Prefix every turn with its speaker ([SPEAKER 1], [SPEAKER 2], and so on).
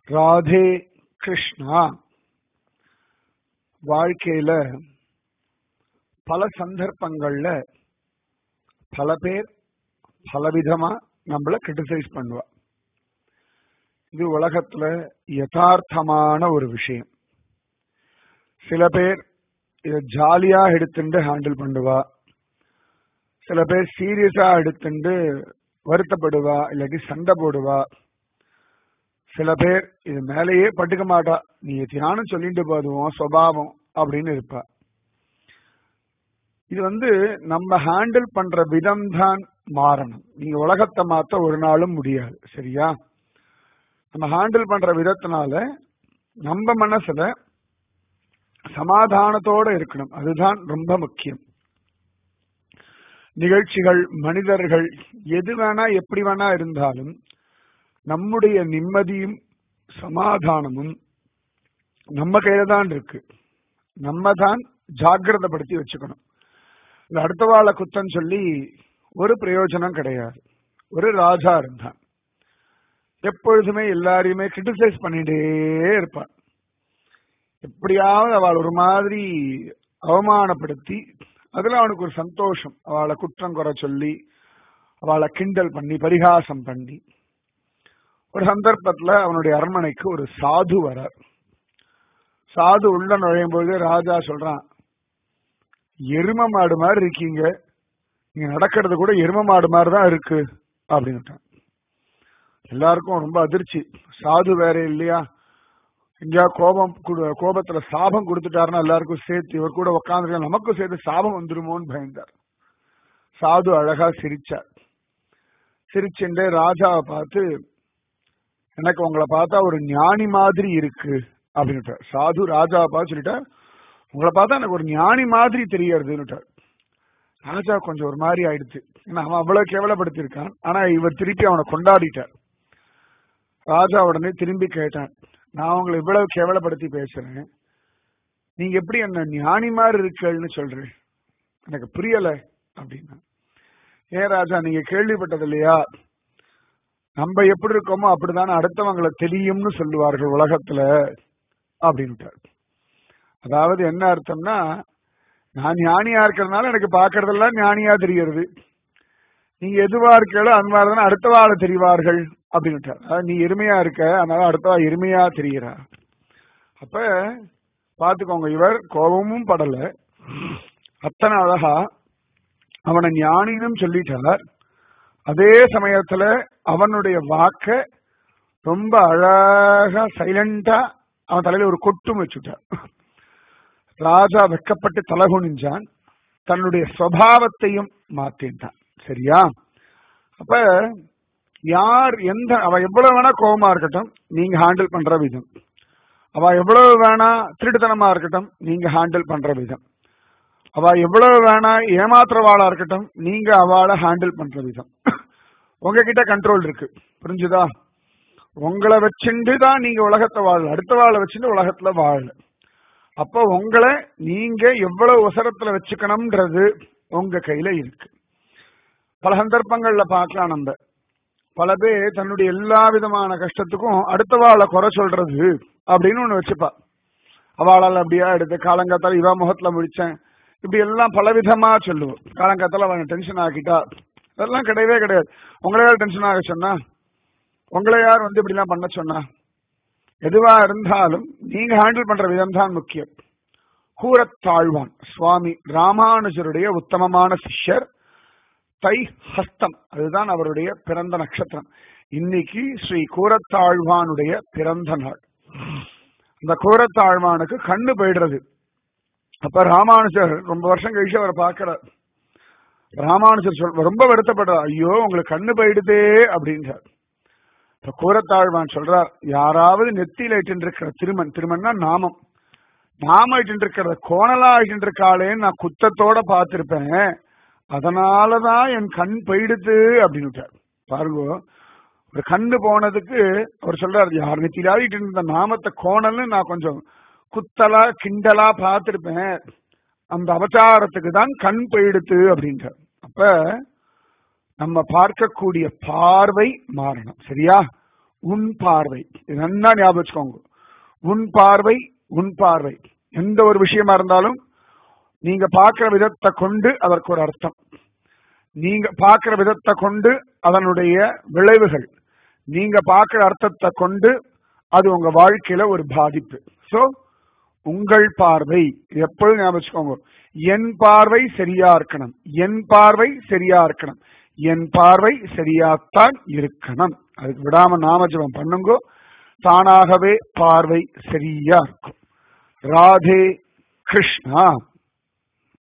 [SPEAKER 1] ராதே கிருஷ்ணா வாழ்க்கையில பல சந்தர்ப்பங்கள்ல பல பேர் பலவிதமா நம்மள கிரிட்டிசைஸ் பண்ணுவா இது உலகத்துல யதார்த்தமான ஒரு விஷயம் சில பேர் இத ஜாலியா எடுத்துட்டு ஹேண்டில் பண்ணுவா சில பேர் சீரியஸா எடுத்துட்டு வருத்தப்படுவா இல்லாட்டி சண்டை போடுவா சில பேர் இது மேலேயே பட்டுக்க மாட்டா நீ தியானம் சொல்லிட்டு போதுவோம் சுவாவம் அப்படின்னு இருப்பா இது வந்து நம்ம ஹேண்டில் பண்ற விதம் தான் மாறணும் நீங்க உலகத்தை மாத்த ஒரு நாளும் முடியாது சரியா நம்ம ஹேண்டில் பண்ற விதத்தினால நம்ம மனசுல சமாதானத்தோட இருக்கணும் அதுதான் ரொம்ப முக்கியம் நிகழ்ச்சிகள் மனிதர்கள் எது வேணா எப்படி வேணா இருந்தாலும் நம்முடைய நிம்மதியும் சமாதானமும் நம்ம கையில தான் இருக்கு நம்ம தான் ஜாகிரதப்படுத்தி வச்சுக்கணும் இந்த அடுத்த வாழ குத்தம் சொல்லி ஒரு பிரயோஜனம் கிடையாது ஒரு ராஜா இருந்தான் எப்பொழுதுமே எல்லாரையுமே கிரிட்டிசைஸ் பண்ணிட்டே இருப்பான் எப்படியாவது அவள் ஒரு மாதிரி அவமானப்படுத்தி அதுல அவனுக்கு ஒரு சந்தோஷம் அவளை குற்றம் குறை சொல்லி அவளை கிண்டல் பண்ணி பரிகாசம் பண்ணி ஒரு சந்தர்ப்பத்துல அவனுடைய அரண்மனைக்கு ஒரு சாது வரார் சாது உள்ள நுழையும் போது ராஜா சொல்றான் எரும மாடு மாதிரி இருக்கீங்க நீங்க நடக்கிறது கூட எரும மாடு மாதிரி தான் இருக்கு அப்படின்னுட்டான் எல்லாருக்கும் ரொம்ப அதிர்ச்சி சாது வேற இல்லையா எங்கேயா கோபம் கோபத்துல சாபம் கொடுத்துட்டாருன்னா எல்லாருக்கும் சேர்த்து இவர் கூட உட்காந்துருக்க நமக்கும் சேர்த்து சாபம் வந்துருமோன்னு பயந்தார் சாது அழகா சிரிச்சார் சிரிச்சுட்டு ராஜாவை பார்த்து எனக்கு உங்களை பார்த்தா ஒரு ஞானி மாதிரி இருக்கு அப்படின்னுட்டார் சாது ராஜாவை பார்த்து சொல்லிட்டார் உங்களை பார்த்தா எனக்கு ஒரு ஞானி மாதிரி தெரியறதுன்னுட்டார் ராஜா கொஞ்சம் ஒரு மாதிரி ஆயிடுச்சு ஏன்னா அவன் அவ்வளவு கேவலப்படுத்தியிருக்கான் ஆனா இவர் திருப்பி அவனை கொண்டாடிட்டார் ராஜா உடனே திரும்பி கேட்டான் நான் உங்களை இவ்வளவு கேவலப்படுத்தி பேசுறேன் நீங்க எப்படி என்ன ஞானி மாதிரி இருக்கன்னு சொல்றேன் எனக்கு புரியல அப்படின்னா ஏன் ராஜா நீங்க கேள்விப்பட்டது இல்லையா நம்ம எப்படி இருக்கோமோ அப்படித்தானே அடுத்தவங்களை தெரியும்னு சொல்லுவார்கள் உலகத்துல அப்படின்ட்டார் அதாவது என்ன அர்த்தம்னா நான் ஞானியா இருக்கிறதுனால எனக்கு பாக்குறதெல்லாம் ஞானியா தெரிகிறது நீங்க எதுவா இருக்கீங்களோ அந்த மாதிரி தானே அடுத்த வாழ தெரிவார்கள் அப்படின்ட்டார் அதாவது நீ எருமையா இருக்க அதனால அடுத்தவா எருமையா தெரிகிறா அப்ப பாத்துக்கோங்க இவர் கோபமும் படல அத்தனை அழகா அவனை ஞானினும் சொல்லிட்டார் அதே சமயத்துல அவனுடைய வாக்க ரொம்ப அழகா சைலண்டா அவன் தலையில ஒரு கொட்டும் வச்சுட்டார் ராஜா வெக்கப்பட்டு தலகுனிஞ்சான் தன்னுடைய சுவாவத்தையும் மாத்தின்றான் சரியா அப்ப யார் எந்த அவ எவ்வளவு வேணா கோபமா இருக்கட்டும் நீங்க ஹேண்டில் பண்ற விதம் அவ எவ்வளவு வேணா திருட்டுத்தனமா இருக்கட்டும் நீங்க ஹேண்டில் பண்ற விதம் அவ எவ்வளவு வேணா ஏமாத்துறவாளா இருக்கட்டும் நீங்க அவளை ஹேண்டில் பண்ற விதம் உங்ககிட்ட கண்ட்ரோல் இருக்கு புரிஞ்சுதா உங்களை வச்சுட்டு தான் நீங்க உலகத்தை வாழல அடுத்த வாழ வச்சுட்டு உலகத்துல வாழல அப்ப உங்களை நீங்க எவ்வளவு உசரத்துல வச்சுக்கணும்ன்றது உங்க கையில இருக்கு பல சந்தர்ப்பங்கள்ல பார்க்கலாம் நம்ம பல பேர் தன்னுடைய எல்லா விதமான கஷ்டத்துக்கும் அடுத்த வாழை குறை சொல்றது அப்படின்னு ஒண்ணு வச்சுப்பா அவளால் அப்படியா எடுத்து காலங்காத்தால இவா முகத்துல முடிச்சேன் இப்படி எல்லாம் பலவிதமா சொல்லுவோம் காலங்காத்தால அவங்க டென்ஷன் ஆக்கிட்டா அதெல்லாம் கிடையவே கிடையாது உங்களை யார் டென்ஷன் ஆக சொன்னா உங்களை யார் வந்து இப்படி எல்லாம் பண்ண சொன்னா எதுவா இருந்தாலும் நீங்க ஹேண்டில் பண்ற விதம் தான் முக்கியம் கூரத்தாழ்வான் சுவாமி ராமானுஜருடைய உத்தமமான சிஷ்யர் தை ஹஸ்தம் அதுதான் அவருடைய பிறந்த நட்சத்திரம் இன்னைக்கு ஸ்ரீ கூரத்தாழ்வானுடைய பிறந்த நாள் அந்த கூரத்தாழ்வானுக்கு கண்ணு போயிடுறது அப்ப ராமானுஜர் ரொம்ப வருஷம் கழிச்சு அவரை பார்க்கிறார் ராமானுஜர் சொல் ரொம்ப வருத்தப்படுறார் ஐயோ உங்களுக்கு கண்ணு போயிடுதே அப்படின்றார் இப்ப கூரத்தாழ்வான் சொல்றார் யாராவது நெத்தியில இருக்கிற திருமன் திருமன்னா நாமம் நாம இருக்கிறத கோணலா இருக்காளேன்னு நான் குத்தத்தோட பார்த்திருப்பேன் அதனாலதான் என் கண் போயிடுது அப்படின்னு பாருங்க ஒரு கண்ணு போனதுக்கு அவர் சொல்றாரு யார் நெத்திலாடிட்டு இருந்த நாமத்தை கோணல்னு நான் கொஞ்சம் குத்தலா கிண்டலா பார்த்திருப்பேன் அந்த அவதாரத்துக்கு தான் கண் போயிடுத்து அப்படின்றார் அப்ப நம்ம பார்க்கக்கூடிய பார்வை மாறணும் சரியா உன் பார்வை இது நல்லா ஞாபகம் வச்சுக்கோங்க உன் பார்வை உன் பார்வை எந்த ஒரு விஷயமா இருந்தாலும் நீங்க பார்க்கிற விதத்தை கொண்டு அதற்கு ஒரு அர்த்தம் நீங்க பார்க்கிற விதத்தை கொண்டு அதனுடைய விளைவுகள் நீங்க பார்க்கிற அர்த்தத்தை கொண்டு அது உங்க வாழ்க்கையில ஒரு பாதிப்பு சோ உங்கள் பார்வை எப்பொழுதும் ஞாபகம் வச்சுக்கோங்க என் பார்வை சரியா இருக்கணும் என் பார்வை சரியா இருக்கணும் என் பார்வை சரியாத்தான் இருக்கணும் அதுக்கு விடாம நாமஜபம் பண்ணுங்க தானாகவே பார்வை சரியா இருக்கும் ராதே கிருஷ்ணா